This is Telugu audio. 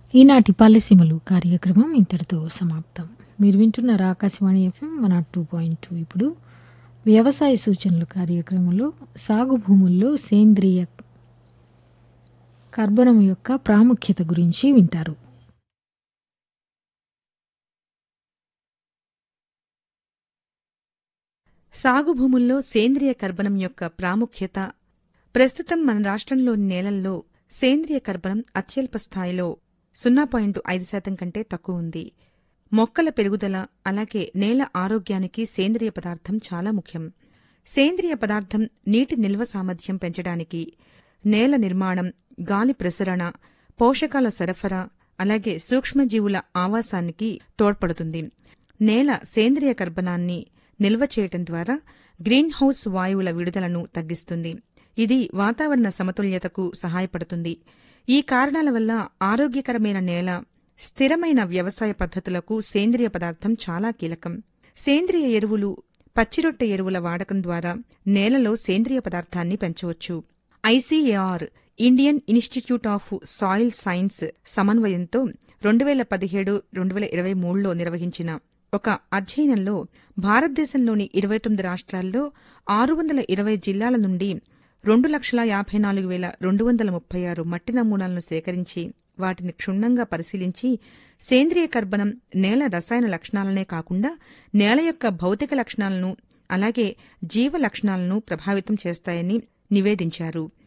ఈనాటి పల్లెసీమలు కార్యక్రమం ఇంతటితో సమాప్తం మీరు వింటున్నారు Akashvani FM one two point two ఇప్పుడు వ్యవసాయ సూచనలు కార్యక్రమంలో సాగు భూముల్లో సేంద్రియ కర్బనం యొక్క ప్రాముఖ్యత గురించి వింటారు సాగు భూముల్లో సేంద్రియ కర్బనం యొక్క ప్రాముఖ్యత ప్రస్తుతం మన రాష్ట్రంలోని నేలల్లో సేంద్రియ కర్బనం అత్యల్ప స్థాయిలో సున్నా పాయింట్ ఐదు శాతం కంటే తక్కువ ఉంది మొక్కల పెరుగుదల అలాగే నేల ఆరోగ్యానికి సేంద్రియ పదార్థం చాలా ముఖ్యం సేంద్రియ పదార్థం నీటి నిల్వ సామర్థ్యం పెంచడానికి నేల నిర్మాణం గాలి ప్రసరణ పోషకాల సరఫరా అలాగే సూక్ష్మజీవుల ఆవాసానికి తోడ్పడుతుంది నేల సేంద్రియ కర్బనాన్ని నిల్వ చేయటం ద్వారా గ్రీన్ హౌస్ వాయువుల విడుదలను తగ్గిస్తుంది ఇది వాతావరణ సమతుల్యతకు సహాయపడుతుంది ఈ కారణాల వల్ల ఆరోగ్యకరమైన నేల స్థిరమైన వ్యవసాయ పద్ధతులకు సేంద్రియ పదార్థం చాలా కీలకం సేంద్రియ ఎరువులు పచ్చిరొట్టె ఎరువుల వాడకం ద్వారా నేలలో సేంద్రియ పదార్థాన్ని పెంచవచ్చు ICAR Indian Institute of Soil Science సమన్వయంతో రెండు వేల పదిహేడు రెండు వేల ఇరవై మూడులో నిర్వహించిన ఒక అధ్యయనంలో భారతదేశంలోని ఇరవై తొమ్మిది రాష్ట్రాల్లో ఆరు వందల ఇరవై జిల్లాల నుండి రెండు లక్షల యాభై నాలుగు వేల రెండు వందల ముప్పై ఆరు మట్టి నమూనాలను సేకరించి వాటిని క్షుణ్ణంగా పరిశీలించి సేంద్రియ కర్బనం నేల రసాయన లక్షణాలనే కాకుండా నేల యొక్క భౌతిక లక్షణాలను అలాగే జీవ లక్షణాలను ప్రభావితం చేస్తాయని నివేదించారు